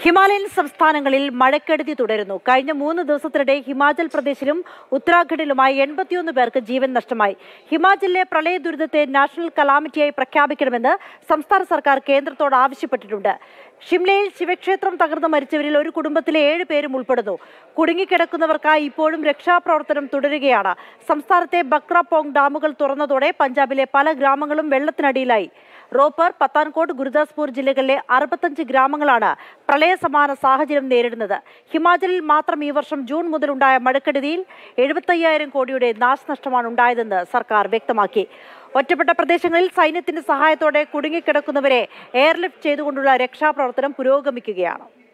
Himalayan സംസ്ഥാനങ്ങളിൽ മഴക്കെടുതി തുടരുന്നു കഴിഞ്ഞ മൂന്ന് ദിവസത്തിനിടെ ഹിമാചൽ പ്രദേശിലും ഉത്തരാഖണ്ഡിലുമായി എൺപത്തിയൊന്ന് പേർക്ക് ജീവൻ നഷ്ടമായി ഹിമാചലിലെ പ്രളയ ദുരിതത്തെ നാഷണൽ കലാമിറ്റിയായി പ്രഖ്യാപിക്കണമെന്ന് സംസ്ഥാന സർക്കാർ കേന്ദ്രത്തോട് ആവശ്യപ്പെട്ടിട്ടുണ്ട് ഷിംലയിൽ ശിവക്ഷേത്രം തകർന്ന് മരിച്ചവരിൽ ഒരു കുടുംബത്തിലെ ഏഴ് പേരും ഉൾപ്പെടുന്നു കുടുങ്ങിക്കിടക്കുന്നവർക്കായി ഇപ്പോഴും രക്ഷാപ്രവർത്തനം തുടരുകയാണ് സംസ്ഥാനത്തെ ബക്രപോങ് ഡാമുകൾ തുറന്നതോടെ പഞ്ചാബിലെ പല ഗ്രാമങ്ങളും വെള്ളത്തിനടിയിലായി റോപ്പർ പത്താൻകോട്ട് ഗുരുദാസ്പൂർ ജില്ലകളിലെ അറുപത്തഞ്ച് ഗ്രാമങ്ങളാണ് പ്രളയസമാന സാഹചര്യം നേരിടുന്നത് ഹിമാചലിൽ മാത്രം ഈ വർഷം ജൂൺ മുതലുണ്ടായ മഴക്കെടുതിയിൽ എഴുപത്തയ്യായിരം കോടിയുടെ നാശനഷ്ടമാണ് ഉണ്ടായതെന്ന് സർക്കാർ വ്യക്തമാക്കി ഒറ്റപ്പെട്ട പ്രദേശങ്ങളിൽ സൈന്യത്തിന്റെ സഹായത്തോടെ കുടുങ്ങിക്കിടക്കുന്നവരെ എയർലിഫ്റ്റ് ചെയ്തുകൊണ്ടുള്ള രക്ഷാപ്രവർത്തനം പുരോഗമിക്കുകയാണ്